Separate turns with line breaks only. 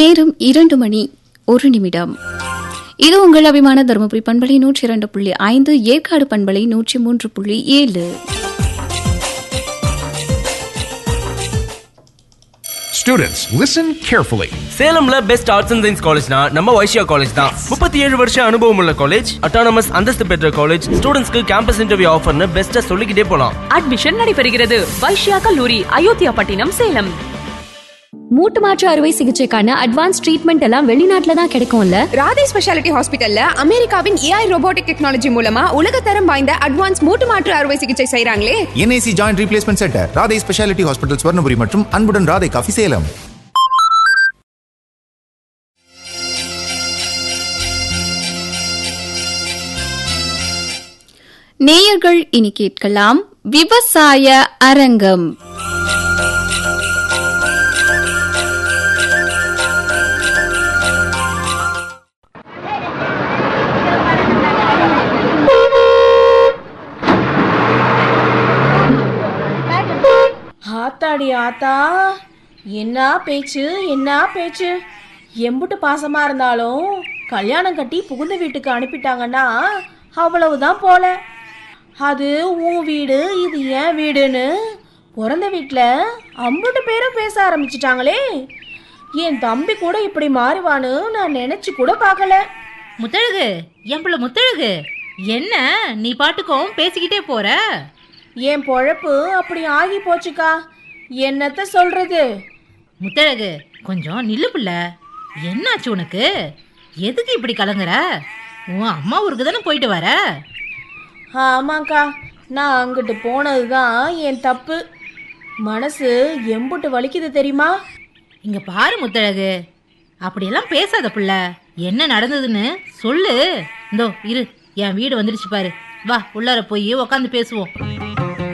நேரம் இரண்டு மணி ஒரு நிமிடம் இது உங்கள் அபிமான தருமபுரி பண்பலை நூற்றி இரண்டு புள்ளி ஐந்து ஏற்காடு பண்பலை நூற்றி மூன்று புள்ளி ஏழு
Students, listen carefully.
சேலம்ல பெஸ்ட் ஆர்ட்ஸ் அண்ட் சயின்ஸ் காலேஜ்னா நம்ம வைஷ்யா காலேஜ் தான் முப்பத்தி ஏழு வருஷம் அனுபவம் உள்ள காலேஜ் அட்டானமஸ் அந்தஸ்து பெற்ற காலேஜ் ஸ்டூடெண்ட்ஸ்க்கு கேம்பஸ் இன்டர்வியூ ஆஃபர்னு பெஸ்ட்டா சொல்லிக்கிட்டே போலாம்
அட்மிஷன் நடைபெறுகிறது வைஷ்யா கல்லூரி அயோத்தியா பட்டினம் சேலம்
மூட்டு மாற்று அறுவை சிகிச்சைக்கான அட்வான்ஸ் ட்ரீட்மெண்ட் எல்லாம் வெளிநாட்டுல தான் கிடைக்கும்ல
ராதே ஸ்பெஷாலிட்டி ஹாஸ்பிட்டல்ல அமெரிக்காவின் ஏஐ ரோபோட்டிக் டெக்னாலஜி மூலமா உலகத்தரம் வாய்ந்த அட்வான்ஸ் மூட்டு மாற்று அறுவை சிகிச்சை செய்றாங்களே
NIC joint replacement centre Radhai speciality hospital Swarnapuri மற்றும் அன்புடன் ராதை காஃபி சேலம்
நேயர்கள் இனி கேட்கலாம் விவசாய அரங்கம்
ஆத்தாடி ஆத்தா என்ன பேச்சு என்ன பேச்சு எம்புட்டு பாசமா இருந்தாலும் கல்யாணம் கட்டி புகுந்த வீட்டுக்கு அனுப்பிட்டாங்கன்னா அவ்வளவுதான் போல அது உன் வீடு இது என் வீடுன்னு பிறந்த வீட்டில் அம்புட்டு பேரும் பேச ஆரம்பிச்சிட்டாங்களே என் தம்பி கூட இப்படி மாறுவான்னு நான் நினைச்சு கூட பார்க்கல
முத்தழகு என் பிள்ளை முத்தழகு என்ன நீ பாட்டுக்கும் பேசிக்கிட்டே போற
என் பொழப்பு அப்படி ஆகி போச்சுக்கா என்னத்த சொல்றது
முத்தழகு கொஞ்சம் நில்லு பிள்ளை என்னாச்சு உனக்கு எதுக்கு இப்படி கலங்குற உன் அம்மா ஊருக்கு தானே போயிட்டு வர
ஆமாக்கா நான் அங்கிட்டு போனது தான் என் தப்பு மனசு எம்புட்டு வலிக்குது தெரியுமா
இங்க பாரு முத்தழகு அப்படியெல்லாம் பேசாத பிள்ளை என்ன நடந்ததுன்னு சொல்லு இந்தோ இரு என் வீடு வந்துடுச்சு பாரு வா உள்ளார போய் உக்காந்து பேசுவோம்